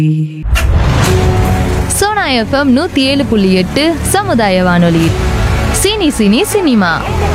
Sona FM நூத்தி ஏழு புள்ளி எட்டு சமுதாய வானொலி சினி சினி சினிமா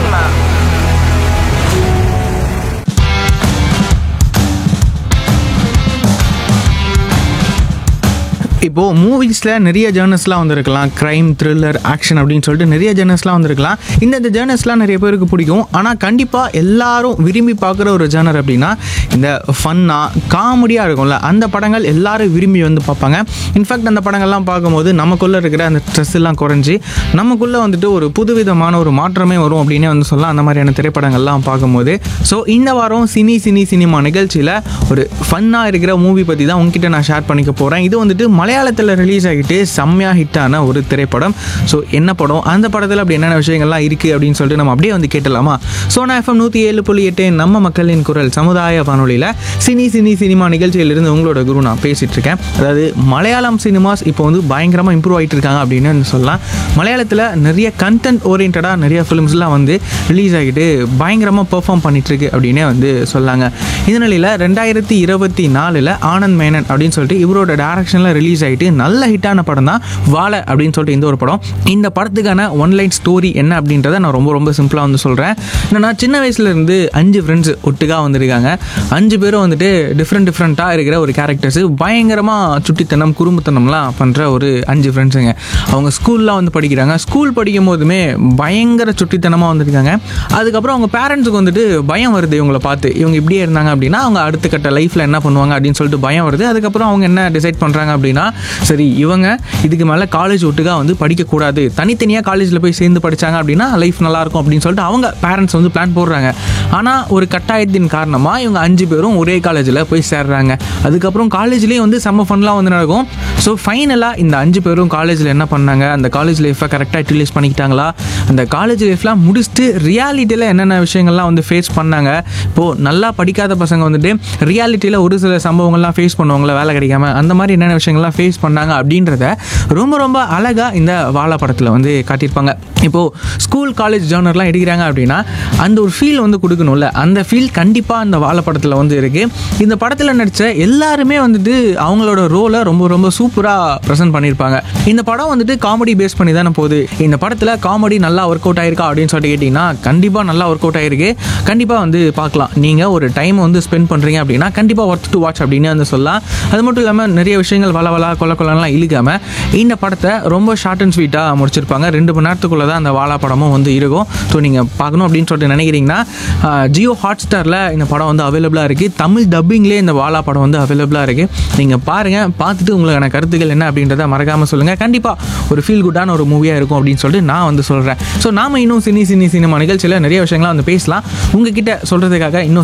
இப்போது மூவிஸில் நிறைய ஜேர்னஸ்லாம் வந்திருக்கலாம் க்ரைம் த்ரில்லர் ஆக்ஷன் அப்படின்னு சொல்லிட்டு நிறைய ஜேர்னஸ்லாம் வந்திருக்கலாம் இந்த ஜேர்னஸ்லாம் நிறைய பேருக்கு பிடிக்கும் ஆனால் கண்டிப்பாக எல்லாரும் விரும்பி பார்க்குற ஒரு ஜேர்னர் அப்படின்னா இந்த ஃபன்னாக காமெடியாக இருக்கும்ல அந்த படங்கள் எல்லாரும் விரும்பி வந்து பார்ப்பாங்க இன்ஃபேக்ட் அந்த படங்கள்லாம் பார்க்கும்போது நமக்குள்ளே இருக்கிற அந்த ஸ்ட்ரெஸ் எல்லாம் குறைஞ்சி நமக்குள்ளே வந்துட்டு ஒரு புதுவிதமான ஒரு மாற்றமே வரும் அப்படின்னே வந்து சொல்லலாம் அந்த மாதிரியான திரைப்படங்கள்லாம் பார்க்கும்போது ஸோ இந்த வாரம் சினி சினி சினிமா நிகழ்ச்சியில் ஒரு ஃபன்னாக இருக்கிற மூவி பற்றி தான் உங்ககிட்ட நான் ஷேர் பண்ணிக்க போகிறேன் இது வந்துட்டு மலையாளத்தில் ரிலீஸ் ஆகிட்டு செம்மையாக ஹிட்டான ஒரு திரைப்படம் ஸோ என்ன படம் அந்த படத்தில் அப்படி என்னென்ன விஷயங்கள்லாம் இருக்குது அப்படின்னு சொல்லிட்டு நம்ம அப்படியே வந்து கேட்டலாமா சோனா எஃப்எம் நூற்றி ஏழு புள்ளி எட்டு நம்ம மக்களின் குரல் சமுதாய வானொலியில் சினி சினி சினிமா நிகழ்ச்சியிலிருந்து உங்களோட குரு நான் பேசிகிட்டு இருக்கேன் அதாவது மலையாளம் சினிமாஸ் இப்போ வந்து பயங்கரமாக இம்ப்ரூவ் ஆகிட்டு இருக்காங்க அப்படின்னு வந்து சொல்லலாம் மலையாளத்தில் நிறைய கண்டென்ட் ஓரியன்டாக நிறைய ஃபிலிம்ஸ்லாம் வந்து ரிலீஸ் ஆகிட்டு பயங்கரமாக பெர்ஃபார்ம் பண்ணிகிட்ருக்கு அப்படின்னே வந்து சொல்லாங்க இந்த நிலையில் ரெண்டாயிரத்தி இருபத்தி நாலில் ஆனந்த் மேனன் அப்படின்னு சொல்லிட்டு இவரோட டேரக்ஷனில் ரிலீஸ் ஆகிட்டு நல்ல ஹிட்டான படம் தான் வாழை அப்படின்னு சொல்லிட்டு இந்த ஒரு படம் இந்த படத்துக்கான ஒன்லைன் ஸ்டோரி என்ன அப்படின்றத நான் ரொம்ப ரொம்ப சிம்பிளாக வந்து சொல்கிறேன் என்னன்னா சின்ன வயசுலேருந்து அஞ்சு ஃப்ரெண்ட்ஸ் ஒட்டுக்காக வந்திருக்காங்க அஞ்சு பேரும் வந்துட்டு டிஃப்ரெண்ட் டிஃப்ரெண்ட்டாக இருக்கிற ஒரு கேரக்டர்ஸு பயங்கரமாக சுட்டித்தனம் குறும்புத்தனம்லாம் பண்ணுற ஒரு அஞ்சு ஃப்ரெண்ட்ஸுங்க அவங்க ஸ்கூலில் வந்து படிக்கிறாங்க ஸ்கூல் படிக்கும் போதுமே பயங்கர சுட்டித்தனமாக வந்திருக்காங்க அதுக்கப்புறம் அவங்க பேரண்ட்ஸுக்கு வந்துட்டு பயம் வருது இவங்களை பார்த்து இவங்க இப்படியே இருந்தாங்க அப்படின்னா அவங்க அடுத்த கட்ட லைஃப்பில் என்ன பண்ணுவாங்க அப்படின்னு சொல்லிட்டு பயம் வருது அதுக்கப்புறம் அவங்க என்ன டிசைட் பண்ணுறாங்க அப்படின்னா சரி இவங்க இதுக்கு மேலே காலேஜ் ஒட்டுக்கா வந்து படிக்கக்கூடாது தனித்தனியாக காலேஜில் போய் சேர்ந்து படித்தாங்க அப்படின்னா லைஃப் நல்லாயிருக்கும் அப்படின்னு சொல்லிட்டு அவங்க பேரண்ட்ஸ் வந்து பிளான் போடுறாங்க ஆனால் ஒரு கட்டாயத்தின் காரணமாக இவங்க அஞ்சு பேரும் ஒரே காலேஜில் போய் சேர்றாங்க அதுக்கப்புறம் காலேஜ்லேயே வந்து செம்ம ஃபன்லாம் வந்து நடக்கும் ஸோ ஃபைனலாக இந்த அஞ்சு பேரும் காலேஜில் என்ன பண்ணாங்க அந்த காலேஜ் லைஃப்பை கரெக்டாக யூட்டிலைஸ் பண்ணிக்கிட்டாங்களா அந்த காலேஜ் லைஃப்லாம் முடிச்சுட்டு ரியாலிட்டியில் என்னென்ன விஷயங்கள்லாம் வந்து ஃபேஸ் பண்ணாங்க இப்போது நல்லா படிக்காத பசங்க வந்துட்டு ரியாலிட்டியில் ஒரு சில சம்பவங்கள்லாம் ஃபேஸ் பண்ணுவாங்களா வேலை கிடைக்காம அந்த மாதிரி என்னென்ன விஷயங்கள்லாம் ஃபேஸ் பண்ணாங்க அப்படின்றத ரொம்ப ரொம்ப அழகாக இந்த வாழை படத்தில் வந்து காட்டியிருப்பாங்க இப்போது ஸ்கூல் காலேஜ் ஜேர்னர்லாம் எடுக்கிறாங்க அப்படின்னா அந்த ஒரு ஃபீல் வந்து கொடுக்கணும்ல அந்த ஃபீல் கண்டிப்பாக அந்த வாழை படத்தில் வந்து இருக்குது இந்த படத்தில் நடித்த எல்லாருமே வந்துட்டு அவங்களோட ரோலை ரொம்ப ரொம்ப சூப்பராக ப்ரெசென்ட் பண்ணியிருப்பாங்க இந்த படம் வந்துட்டு காமெடி பேஸ் பண்ணி தானே போகுது இந்த படத்தில் காமெடி நல்லா ஒர்க் அவுட் ஆயிருக்கா அப்படின்னு சொல்லிட்டு கேட்டிங்கன்னா கண்டிப்பாக நல்லா ஒர்க் அவுட் ஆயிருக்கு கண்டிப்பாக வந்து பார்க்கலாம் நீங்கள் ஒரு டைம் வந்து ஸ்பெண்ட் பண்ணுறீங்க அப்படின்னா கண்டிப்பாக ஒர்த் டு வாட்ச் அப்படின்னு வந்து சொல்லலாம் அது மட்டும் இல்லாமல் நிறைய விஷயங்கள் வள வள கொல கொலலாம் இழுக்காமல் இந்த படத்தை ரொம்ப ஷார்ட் அண்ட் ஸ்வீட்டாக முடிச்சிருப்பாங்க ரெண்டு மணி நேரத்துக்குள்ளே தான் அந்த வாழா படமும் வந்து இருக்கும் ஸோ நீங்கள் பார்க்கணும் அப்படின்னு சொல்லிட்டு நினைக்கிறீங்கன்னா ஜியோ ஹாட் ஸ்டாரில் இந்த படம் வந்து அவைலபிளாக இருக்குது தமிழ் டப்பிங்லேயே இந்த வாழா படம் வந்து அவைலபிளாக இருக்குது நீங்கள் பாருங்கள் பார்த்துட்டு உங்களுக்கான கருத்துக்கள் என்ன அப்படின்றத மறக்காமல் சொல்லுங்கள் கண்டிப்பாக ஒரு ஃபீல் குட்டான ஒரு மூவியாக இருக்கும் அப்படின்னு சொல்லிட்டு நான் வந்து சொல்கிறேன் ஸோ நாம இன்னும் சினி சினி சினிமா நிகழ்ச்சியில் நிறைய விஷயங்கள்லாம் வந்து பேசலாம் உங்ககிட்ட சொல்கிறதுக்காக இன்னும்